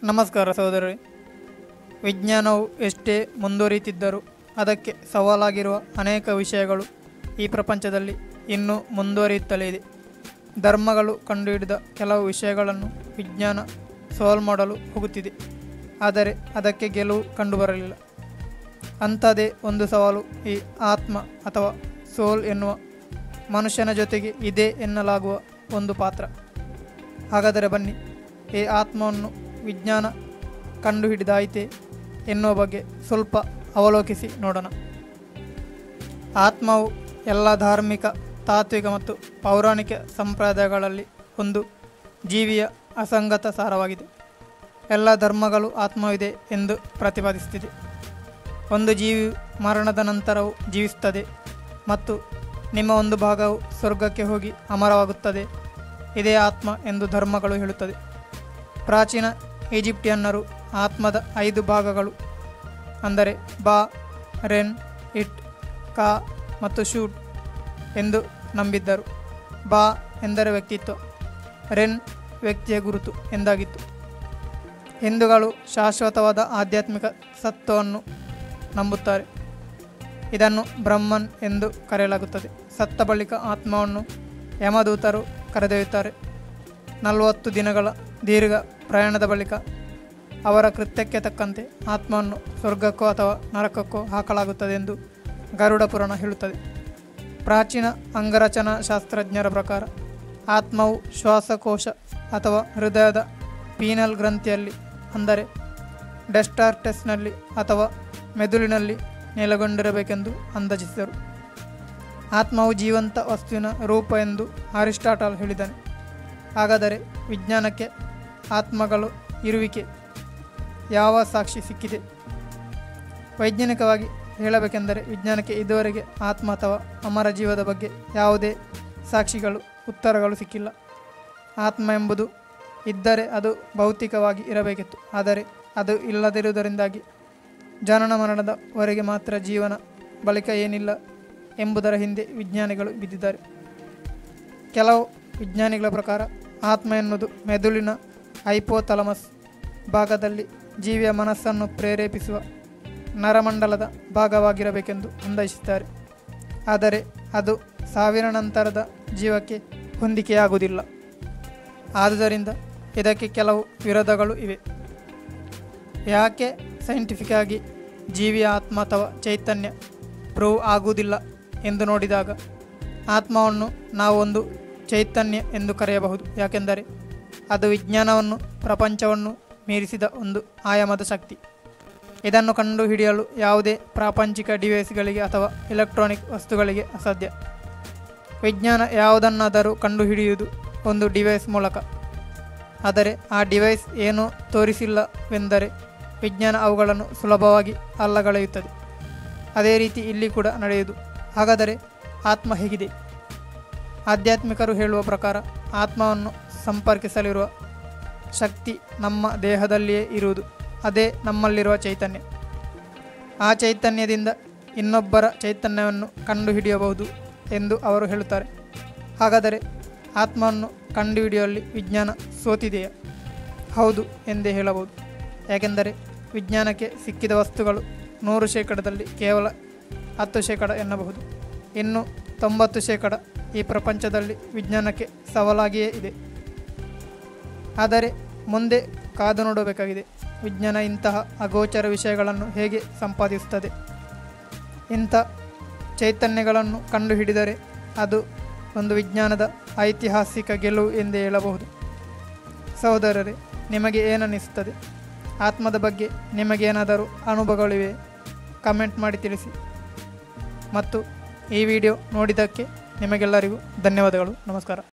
ನಮಸ್ಕಾರ ಸಹೋದರರೇ ವಿಜ್ಞಾನವು ಎಷ್ಟೇ ಮುಂದುವರಿಯುತ್ತಿದ್ದರೂ ಅದಕ್ಕೆ ಸವಾಲಾಗಿರುವ ಅನೇಕ ವಿಷಯಗಳು ಈ ಪ್ರಪಂಚದಲ್ಲಿ ಇನ್ನೂ ಮುಂದುವರಿಯುತ್ತಲೇ ಇದೆ ಧರ್ಮಗಳು ಕಂಡುಹಿಡಿದ ಕೆಲವು ವಿಷಯಗಳನ್ನು ವಿಜ್ಞಾನ ಸಾಲ್ವ್ ಮಾಡಲು ಹೋಗುತ್ತಿದೆ ಆದರೆ ಅದಕ್ಕೆ ಗೆಲುವು ಕಂಡುಬರಲಿಲ್ಲ ಅಂಥದ್ದೇ ಒಂದು ಸವಾಲು ಈ ಆತ್ಮ ಅಥವಾ ಸೋಲ್ ಎನ್ನುವ ಮನುಷ್ಯನ ಜೊತೆಗೆ ಇದೆ ಎನ್ನಲಾಗುವ ಒಂದು ಪಾತ್ರ ಹಾಗಾದರೆ ಬನ್ನಿ ಈ ಆತ್ಮವನ್ನು ವಿಜ್ಞಾನ ಕಂಡುಹಿಡಿದಾಯಿತೆ ಎನ್ನುವ ಬಗ್ಗೆ ಸ್ವಲ್ಪ ಅವಲೋಕಿಸಿ ನೋಡೋಣ ಆತ್ಮವು ಎಲ್ಲ ಧಾರ್ಮಿಕ ತಾತ್ವಿಕ ಮತ್ತು ಪೌರಾಣಿಕ ಸಂಪ್ರದಾಯಗಳಲ್ಲಿ ಒಂದು ಜೀವಿಯ ಅಸಂಗತ ಸಾರವಾಗಿದೆ ಎಲ್ಲ ಧರ್ಮಗಳು ಆತ್ಮವಿದೆ ಎಂದು ಪ್ರತಿಪಾದಿಸುತ್ತಿದೆ ಒಂದು ಜೀವಿಯು ಮರಣದ ನಂತರವೂ ಜೀವಿಸುತ್ತದೆ ಮತ್ತು ನಿಮ್ಮ ಒಂದು ಭಾಗವು ಸ್ವರ್ಗಕ್ಕೆ ಹೋಗಿ ಅಮರವಾಗುತ್ತದೆ ಇದೇ ಆತ್ಮ ಎಂದು ಧರ್ಮಗಳು ಹೇಳುತ್ತದೆ ಪ್ರಾಚೀನ ಈಜಿಪ್ಟಿಯನ್ನರು ಆತ್ಮದ ಐದು ಭಾಗಗಳು ಅಂದರೆ ಬಾ ರೆನ್ ಇಟ್ ಕಾ ಮತ್ತು ಶೂಟ್ ಎಂದು ನಂಬಿದ್ದರು ಬಾ ಎಂದರೆ ವ್ಯಕ್ತಿತ್ವ ರೆನ್ ವ್ಯಕ್ತಿಯ ಗುರುತು ಎಂದಾಗಿತ್ತು ಹಿಂದೂಗಳು ಶಾಶ್ವತವಾದ ಆಧ್ಯಾತ್ಮಿಕ ಸತ್ವವನ್ನು ನಂಬುತ್ತಾರೆ ಇದನ್ನು ಬ್ರಹ್ಮನ್ ಎಂದು ಕರೆಯಲಾಗುತ್ತದೆ ಸತ್ತ ಬಳಿಕ ಆತ್ಮವನ್ನು ಯಮದೂತರು ಕರೆದೊಯ್ಯುತ್ತಾರೆ ನಲವತ್ತು ದಿನಗಳ ದೀರ್ಘ ಪ್ರಯಾಣದ ಬಳಿಕ ಅವರ ಕೃತ್ಯಕ್ಕೆ ತಕ್ಕಂತೆ ಆತ್ಮವನ್ನು ಸ್ವರ್ಗಕ್ಕೋ ಅಥವಾ ನರಕಕ್ಕೋ ಹಾಕಲಾಗುತ್ತದೆ ಎಂದು ಗರುಡ ಪುರಾಣ ಹೇಳುತ್ತದೆ ಪ್ರಾಚೀನ ಅಂಗರಚನಾ ಶಾಸ್ತ್ರಜ್ಞರ ಪ್ರಕಾರ ಆತ್ಮವು ಶ್ವಾಸಕೋಶ ಅಥವಾ ಹೃದಯದ ಪೀನಲ್ ಗ್ರಂಥಿಯಲ್ಲಿ ಅಂದರೆ ಡೆಸ್ಟಾರ್ಟೆಸ್ನಲ್ಲಿ ಅಥವಾ ಮೆದುಳಿನಲ್ಲಿ ನೆಲೆಗೊಂಡಿರಬೇಕೆಂದು ಅಂದಾಜಿಸಿದರು ಆತ್ಮವು ಜೀವಂತ ವಸ್ತುವಿನ ರೂಪ ಎಂದು ಅರಿಸ್ಟಾಟಲ್ ಹೇಳಿದ್ದಾನೆ ಹಾಗಾದರೆ ವಿಜ್ಞಾನಕ್ಕೆ ಆತ್ಮಗಳು ಇರುವಿಕೆ ಯಾವ ಸಾಕ್ಷಿ ಸಿಕ್ಕಿದೆ ವೈಜ್ಞಾನಿಕವಾಗಿ ಹೇಳಬೇಕೆಂದರೆ ವಿಜ್ಞಾನಕ್ಕೆ ಇದುವರೆಗೆ ಆತ್ಮ ಅಥವಾ ಅಮರ ಜೀವದ ಬಗ್ಗೆ ಯಾವುದೇ ಸಾಕ್ಷಿಗಳು ಉತ್ತರಗಳು ಸಿಕ್ಕಿಲ್ಲ ಆತ್ಮ ಎಂಬುದು ಇದ್ದರೆ ಅದು ಭೌತಿಕವಾಗಿ ಇರಬೇಕಿತ್ತು ಆದರೆ ಅದು ಇಲ್ಲದಿರುವುದರಿಂದಾಗಿ ಜನನ ಮರಣದವರೆಗೆ ಮಾತ್ರ ಜೀವನ ಬಳಿಕ ಏನಿಲ್ಲ ಎಂಬುದರ ಹಿಂದೆ ವಿಜ್ಞಾನಿಗಳು ಬಿದ್ದಿದ್ದಾರೆ ಕೆಲವು ವಿಜ್ಞಾನಿಗಳ ಪ್ರಕಾರ ಆತ್ಮ ಎನ್ನುವುದು ಮೆದುಳಿನ ಹೈಪೋಥಲಮಸ್ ಭಾಗದಲ್ಲಿ ಜೀವಿಯ ಮನಸ್ಸನ್ನು ಪ್ರೇರೇಪಿಸುವ ನರಮಂಡಲದ ಭಾಗವಾಗಿರಬೇಕೆಂದು ಅಂದಾಜಿಸುತ್ತಾರೆ ಆದರೆ ಅದು ಸಾವಿನ ನಂತರದ ಜೀವಕ್ಕೆ ಹೊಂದಿಕೆಯಾಗುವುದಿಲ್ಲ ಆದುದರಿಂದ ಇದಕ್ಕೆ ಕೆಲವು ವಿರೋಧಗಳು ಇವೆ ಯಾಕೆ ಸೈಂಟಿಫಿಕ್ ಆಗಿ ಜೀವಿಯ ಆತ್ಮ ಅಥವಾ ಚೈತನ್ಯ ಪ್ರೂವ್ ಆಗುವುದಿಲ್ಲ ಎಂದು ನೋಡಿದಾಗ ಆತ್ಮವನ್ನು ನಾವು ಒಂದು ಚೈತನ್ಯ ಎಂದು ಕರೆಯಬಹುದು ಯಾಕೆಂದರೆ ಅದು ವಿಜ್ಞಾನವನ್ನು ಪ್ರಪಂಚವನ್ನು ಮೀರಿಸಿದ ಒಂದು ಆಯಾಮದ ಶಕ್ತಿ ಇದನ್ನು ಕಂಡುಹಿಡಿಯಲು ಯಾವುದೇ ಪ್ರಾಪಂಚಿಕ ಡಿವೈಸ್ಗಳಿಗೆ ಅಥವಾ ಎಲೆಕ್ಟ್ರಾನಿಕ್ ವಸ್ತುಗಳಿಗೆ ಅಸಾಧ್ಯ ವಿಜ್ಞಾನ ಯಾವುದನ್ನಾದರೂ ಕಂಡುಹಿಡಿಯುವುದು ಒಂದು ಡಿವೈಸ್ ಮೂಲಕ ಆದರೆ ಆ ಡಿವೈಸ್ ಏನೂ ತೋರಿಸಿಲ್ಲವೆಂದರೆ ವಿಜ್ಞಾನ ಅವುಗಳನ್ನು ಸುಲಭವಾಗಿ ಅಲ್ಲಗಳೆಯುತ್ತದೆ ಅದೇ ರೀತಿ ಇಲ್ಲಿ ಕೂಡ ನಡೆಯುವುದು ಹಾಗಾದರೆ ಆತ್ಮ ಹೇಗಿದೆ ಆಧ್ಯಾತ್ಮಿಕರು ಹೇಳುವ ಪ್ರಕಾರ ಆತ್ಮವನ್ನು ಸಂಪರ್ಕಿಸಲಿರುವ ಶಕ್ತಿ ನಮ್ಮ ದೇಹದಲ್ಲಿಯೇ ಇರುವುದು ಅದೇ ನಮ್ಮಲ್ಲಿರುವ ಚೈತನ್ಯ ಆ ಚೈತನ್ಯದಿಂದ ಇನ್ನೊಬ್ಬರ ಚೈತನ್ಯವನ್ನು ಕಂಡುಹಿಡಿಯಬಹುದು ಎಂದು ಅವರು ಹೇಳುತ್ತಾರೆ ಹಾಗಾದರೆ ಆತ್ಮವನ್ನು ಕಂಡುಹಿಡಿಯುವಲ್ಲಿ ವಿಜ್ಞಾನ ಸೋತಿದೆಯಾ ಹೌದು ಎಂದೇ ಹೇಳಬಹುದು ಯಾಕೆಂದರೆ ವಿಜ್ಞಾನಕ್ಕೆ ಸಿಕ್ಕಿದ ವಸ್ತುಗಳು ನೂರು ಶೇಕಡದಲ್ಲಿ ಕೇವಲ ಹತ್ತು ಶೇಕಡ ಎನ್ನಬಹುದು ಇನ್ನು ತೊಂಬತ್ತು ಶೇಕಡ ಈ ಪ್ರಪಂಚದಲ್ಲಿ ವಿಜ್ಞಾನಕ್ಕೆ ಸವಾಲಾಗಿಯೇ ಇದೆ ಆದರೆ ಮುಂದೆ ಕಾದು ನೋಡಬೇಕಾಗಿದೆ ವಿಜ್ಞಾನ ಇಂತಹ ಅಗೋಚರ ವಿಷಯಗಳನ್ನು ಹೇಗೆ ಸಂಪಾದಿಸುತ್ತದೆ ಇಂಥ ಚೈತನ್ಯಗಳನ್ನು ಕಂಡುಹಿಡಿದರೆ ಅದು ಒಂದು ವಿಜ್ಞಾನದ ಐತಿಹಾಸಿಕ ಗೆಲುವು ಎಂದೇ ಹೇಳಬಹುದು ಸಹೋದರರೇ ನಿಮಗೆ ಏನನ್ನಿಸುತ್ತದೆ ಆತ್ಮದ ಬಗ್ಗೆ ನಿಮಗೇನಾದರೂ ಅನುಭವಗಳಿವೆ ಕಮೆಂಟ್ ಮಾಡಿ ತಿಳಿಸಿ ಮತ್ತು ಈ ವಿಡಿಯೋ ನೋಡಿದ್ದಕ್ಕೆ ನಿಮಗೆಲ್ಲರಿಗೂ ಧನ್ಯವಾದಗಳು ನಮಸ್ಕಾರ